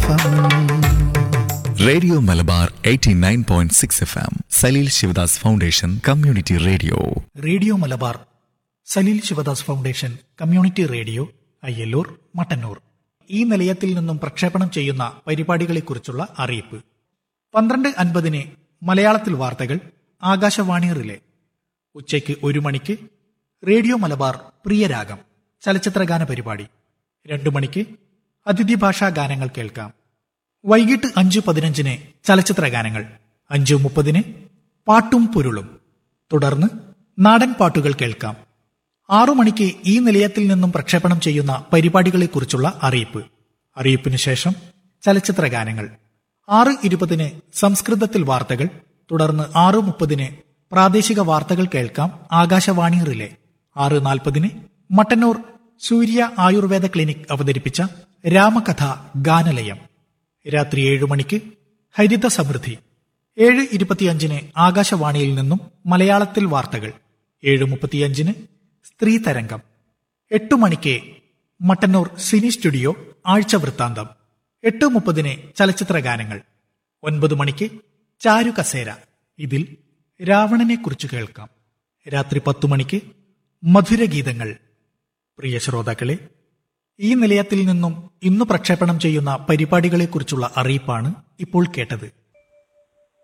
M radio Malabar 89.6 F M Salil Sivadas foundation community radio radio Malabar Salil Sivadas foundation community radio Ayyallur Mattannur ഈ നിലയത്തിൽ നിന്നും പ്രക്ഷേപണം ചെയ്യുന്ന പരിപാടികളെക്കുറിച്ചുള്ള അറിയിപ്പ് പന്ത്രണ്ട് അൻപതിന് മലയാളത്തിൽ വാർത്തകൾ ആകാശവാണി റിലേ ഉച്ചയ്ക്ക് ഒരു മണിക്ക് റേഡിയോ മലബാർ പ്രിയരാഗം ചലച്ചിത്രഗാന പരിപാടി രണ്ടു മണിക്ക് അതിഥി ഭാഷാ ഗാനങ്ങൾ കേൾക്കാം വൈകിട്ട് അഞ്ച് പതിനഞ്ചിന് ചലച്ചിത്ര ഗാനങ്ങൾ അഞ്ചു മുപ്പതിന് പാട്ടും പൊരുളും തുടർന്ന് നാടൻ പാട്ടുകൾ കേൾക്കാം ആറു മണിക്ക് ഈ നിലയത്തിൽ നിന്നും പ്രക്ഷേപണം ചെയ്യുന്ന പരിപാടികളെക്കുറിച്ചുള്ള അറിയിപ്പ് അറിയിപ്പിന് ശേഷം ചലച്ചിത്ര ഗാനങ്ങൾ ആറ് ഇരുപതിന് സംസ്കൃതത്തിൽ വാർത്തകൾ തുടർന്ന് ആറ് മുപ്പതിന് പ്രാദേശിക വാർത്തകൾ കേൾക്കാം ആകാശവാണി റിലേ ആറ് നാൽപ്പതിന് മട്ടന്നൂർ സൂര്യ ആയുർവേദ ക്ലിനിക് അവതരിപ്പിച്ച രാമകഥ ഗാനലയം രാത്രി ഏഴു മണിക്ക് ഹരിത സമൃദ്ധി ഏഴ് ഇരുപത്തിയഞ്ചിന് ആകാശവാണിയിൽ നിന്നും മലയാളത്തിൽ വാർത്തകൾ ഏഴ് മുപ്പത്തിയഞ്ചിന് സ്ത്രീ തരംഗം എട്ടു മണിക്ക് മട്ടന്നൂർ സിനി സ്റ്റുഡിയോ ആഴ്ച വൃത്താന്തം എട്ട് മുപ്പതിന് ചലച്ചിത്ര ഗാനങ്ങൾ ഒൻപത് മണിക്ക് ചാരു കസേര ഇതിൽ രാവണനെ കുറിച്ച് കേൾക്കാം രാത്രി പത്തു മണിക്ക് മധുരഗീതങ്ങൾ പ്രിയ ശ്രോതാക്കളെ ഈ നിലയത്തിൽ നിന്നും ഇന്ന് പ്രക്ഷേപണം ചെയ്യുന്ന പരിപാടികളെക്കുറിച്ചുള്ള അറിയിപ്പാണ് ഇപ്പോൾ കേട്ടത്